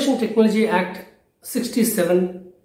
Information technology act sixty seven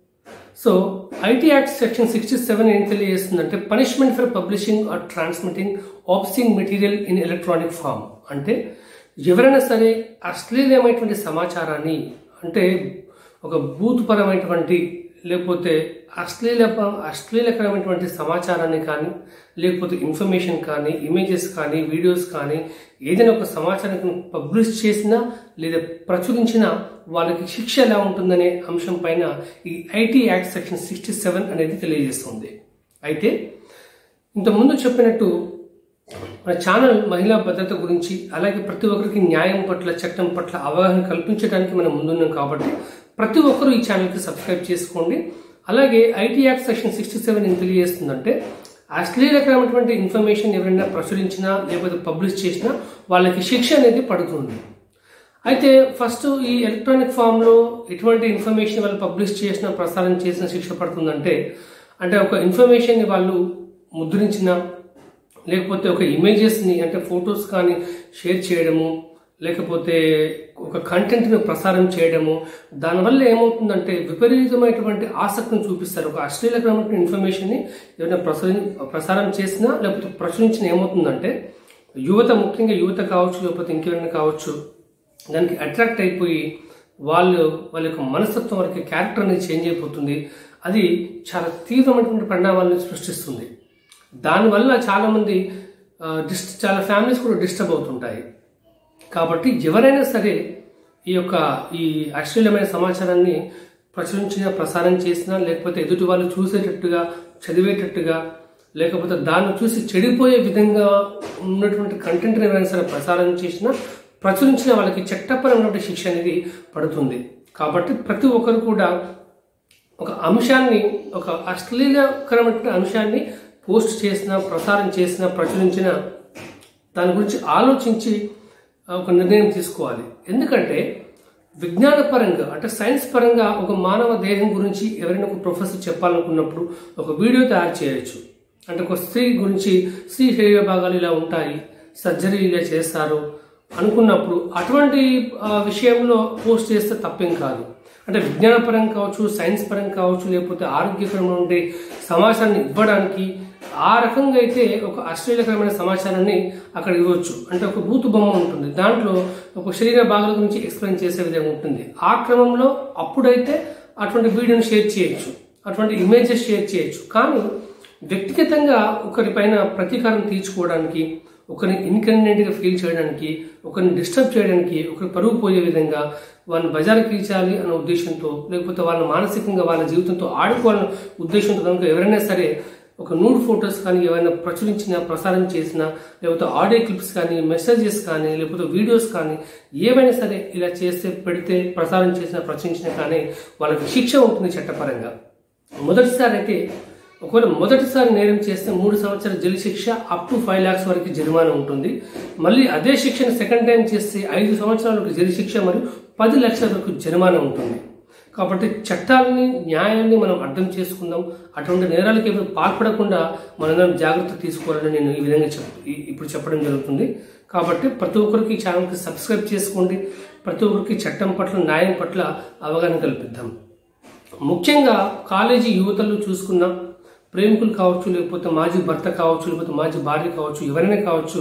so IT act section sixty seven ఏం తెలియజేస్తుందంటే punishment for publishing or transmitting obscene material in electronic form అంటే ఎవరైనా సరే అశ్లీలమైనటువంటి సమాచారాన్ని అంటే ఒక భూతపరమైనటువంటి లేకపోతే అశ్లీల అశ్లీలకరమైనటువంటి సమాచారాన్ని కానీ లేకపోతే ఇన్ఫర్మేషన్ కానీ ఇమేజెస్ కానీ వీడియోస్ కానీ ఏదైనా ఒక సమాచారాన్ని పబ్లిష్ చేసినా లేదా ప్రచురించినా వాళ్ళకి శిక్ష ఎలా ఉంటుందనే అంశం పైన ఈ IT act section sixty seven అనేది తెలియజేస్తుంది అయితే ఇంతకుముందు చెప్పినట్టు మన ఛానల్ మహిళా భద్రత గురించి అలాగే ప్రతి ఒక్కరికి న్యాయం పట్ల చట్టం పట్ల అవగాహన కల్పించడానికి మనం ముందున్నాం కాబట్టి ప్రతి ఒక్కరూ ఈ ఛానల్కి సబ్స్క్రైబ్ చేసుకోండి అలాగే IT act section sixty seven ఏం తెలియజేస్తుందంటే అశ్లీలకరమైనటువంటి ఇన్ఫర్మేషన్ ఎవరైనా ప్రచురించినా లేకపోతే పబ్లిష్ చేసినా వాళ్ళకి శిక్ష అనేది పడుతుంది అయితే ఫస్ట్ ఈ ఎలక్ట్రానిక్ ఫామ్లో ఎటువంటి ఇన్ఫర్మేషన్ వాళ్ళు పబ్లిష్ చేసిన ప్రసారం చేసిన శిక్ష పడుతుందంటే అంటే ఒక ఇన్ఫర్మేషన్ని వాళ్ళు ముద్రించిన లేకపోతే ఒక ఇమేజెస్ని అంటే ఫొటోస్ కానీ షేర్ చేయడము లేకపోతే ఒక కంటెంట్ని ప్రసారం చేయడము దానివల్ల ఏమవుతుందంటే విపరీతమైనటువంటి ఆసక్తిని చూపిస్తారు ఒక అశ్లీలకరమైన ఇన్ఫర్మేషన్ని ఏదైనా ప్రసరి ప్రసారం చేసినా లేకపోతే ప్రచురించిన ఏమవుతుందంటే యువత ముఖ్యంగా యువత కావచ్చు లేకపోతే ఇంకెవరైనా కావచ్చు దానికి అట్రాక్ట్ అయిపోయి వాళ్ళు వాళ్ళ యొక్క మనస్తత్వం వరకు క్యారెక్టర్ అనేది చేంజ్ అయిపోతుంది అది చాలా తీవ్రమైనటువంటి పరిణామాలను సృష్టిస్తుంది దానివల్ల చాలామంది డిస్ చాలా ఫ్యామిలీస్ కూడా డిస్టర్బ్ అవుతుంటాయి కాబట్టి ఎవరైనా సరే ఈ యొక్క ఈ అశ్లీలమైన సమాచారాన్ని ప్రచురించిన ప్రసారం చేసినా లేకపోతే ఎదుటి వాళ్ళు చూసేటట్టుగా చదివేటట్టుగా లేకపోతే దాన్ని చూసి చెడిపోయే విధంగా ఉన్నటువంటి కంటెంట్ని ఎవరైనా సరే ప్రసారం చేసినా ప్రచురించిన వాళ్ళకి చట్టపరమైనటువంటి శిక్ష అనేది పడుతుంది కాబట్టి ప్రతి ఒక్కరు కూడా ఒక అంశాన్ని ఒక అశ్లీలకరమైన అంశాన్ని పోస్ట్ చేసిన ప్రసారం చేసిన ప్రచురించిన దాని గురించి ఆలోచించి ఒక నిర్ణయం తీసుకోవాలి ఎందుకంటే విజ్ఞానపరంగా అంటే సైన్స్ పరంగా ఒక మానవ దేహం గురించి ఎవరైనా ఒక ప్రొఫెసర్ చెప్పాలనుకున్నప్పుడు ఒక వీడియో తయారు చేయొచ్చు అంటే ఒక స్త్రీ గురించి స్త్రీ శరీర భాగాలు ఇలా ఉంటాయి సర్జరీ ఇలా చేస్తారు అనుకున్నప్పుడు అటువంటి విషయంలో పోస్ట్ చేస్తే తప్పేం కాదు అంటే విజ్ఞానపరం కావచ్చు సైన్స్ పరం కావచ్చు లేకపోతే ఆరోగ్యకరమైన ఉండే సమాచారాన్ని ఇవ్వడానికి ఆ రకంగా అయితే ఒక అశ్లీలకరమైన సమాచారాన్ని అక్కడ ఇవ్వచ్చు అంటే ఒక బూతు బొమ్మ ఉంటుంది దాంట్లో ఒక శరీర భాగాల గురించి ఎక్స్ప్లెయిన్ చేసే విధంగా ఉంటుంది ఆ క్రమంలో అప్పుడైతే అటువంటి వీడియోని షేర్ చేయొచ్చు అటువంటి ఇమేజెస్ షేర్ చేయొచ్చు కానీ వ్యక్తిగతంగా ఒకరిపైన ప్రతీకారం తీర్చుకోవడానికి ఒకరిని ఇన్కన్వీనియంట్గా ఫీల్ చేయడానికి ఒకరిని డిస్టర్బ్ చేయడానికి ఒకరి పరుగు పోయే విధంగా వాళ్ళని బజార్కి తీర్చాలి అనే ఉద్దేశంతో లేకపోతే వాళ్ళని మానసికంగా వాళ్ళ జీవితంతో ఆడుకోవాలనే ఉద్దేశంతో కనుక ఎవరైనా సరే ఒక నూడ్ ఫొటోస్ కానీ ఏమైనా ప్రచురించిన ప్రసారం చేసిన లేకపోతే ఆడియో క్లిప్స్ కానీ మెసేజెస్ కానీ లేకపోతే వీడియోస్ కానీ ఏవైనా సరే ఇలా చేస్తే పెడితే ప్రసారం చేసిన ప్రచురించిన కానీ వాళ్ళకి శిక్ష ఉంటుంది చట్టపరంగా మొదటిసారి అయితే ఒకవేళ మొదటిసారి నేరం చేస్తే మూడు సంవత్సరాల జైలు శిక్ష అప్ టు ఫైవ్ లాక్స్ వరకు జరిమానా ఉంటుంది మళ్ళీ అదే శిక్షను సెకండ్ టైం చేస్తే ఐదు సంవత్సరాలకు జైలు శిక్ష మరియు పది లక్షల వరకు జరిమానా ఉంటుంది కాబట్టి చట్టాలని న్యాయాన్ని మనం అర్థం చేసుకుందాం అటువంటి నేరాలకి ఎవరు పాల్పడకుండా మనందరం జాగ్రత్త తీసుకోవాలని నేను ఈ విధంగా చెప్ ఇప్పుడు చెప్పడం జరుగుతుంది కాబట్టి ప్రతి ఒక్కరికి ఈ ఛానల్కి సబ్స్క్రైబ్ చేసుకోండి ప్రతి ఒక్కరికి చట్టం పట్ల న్యాయం పట్ల అవగాహన కల్పిద్దాం ముఖ్యంగా కాలేజీ యువతలు చూసుకున్న ప్రేమికులు కావచ్చు లేకపోతే మాజీ భర్త కావచ్చు లేకపోతే మాజీ భార్య కావచ్చు ఎవరైనా కావచ్చు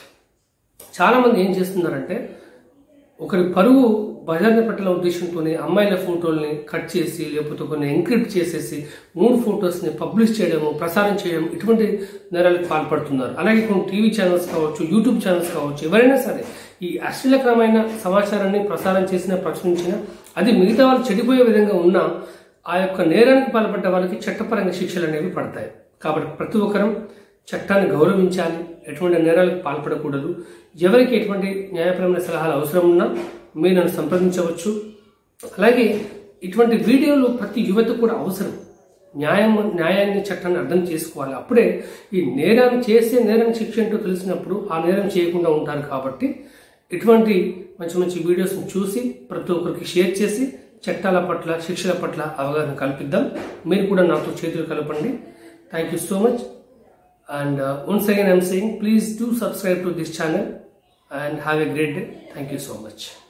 చాలామంది ఏం చేస్తున్నారంటే ఒకరి పరువు బజార్ని పట్టాల ఉద్దేశంతోనే అమ్మాయిల ఫోటోల్ని కట్ చేసి లేకపోతే కొన్ని ఎంక్రిప్ట్ చేసేసి మూడు ఫొటోస్ని పబ్లిష్ చేయడము ప్రసారం చేయడం ఇటువంటి నేరాలకు పాల్పడుతున్నారు అలాగే కొన్ని టీవీ ఛానల్స్ కావచ్చు యూట్యూబ్ ఛానల్స్ కావచ్చు ఎవరైనా సరే ఈ అశ్లీలకరమైన సమాచారాన్ని ప్రసారం చేసిన ప్రచురించిన అది మిగతా వాళ్ళు చెడిపోయే విధంగా ఉన్న ఆ యొక్క నేరానికి పాల్పడ్డ వాళ్ళకి చట్టపరంగా శిక్షలు అనేవి పడతాయి కాబట్టి ప్రతి ఒక్కరం చట్టాన్ని గౌరవించాలి ఎటువంటి నేరాలకు పాల్పడకూడదు ఎవరికి ఎటువంటి న్యాయపరమైన సలహాలు అవసరం ఉన్నా మీరు నన్ను సంప్రదించవచ్చు అలాగే ఇటువంటి వీడియోలు ప్రతి యువత కూడా అవసరం న్యాయం న్యాయాన్ని చట్టాన్ని అర్థం చేసుకోవాలి అప్పుడే ఈ నేరం చేసే నేరం శిక్ష ఏంటో తెలిసినప్పుడు ఆ నేరం చేయకుండా ఉంటారు కాబట్టి ఇటువంటి మంచి మంచి వీడియోస్ని చూసి ప్రతి ఒక్కరికి షేర్ చేసి చట్టాల పట్ల శిక్షల పట్ల అవగాహన కల్పిద్దాం మీరు కూడా నాతో చేతులు కలపండి thank you so much and once again I'm saying please do subscribe to this channel and have a great day. Thank you so much.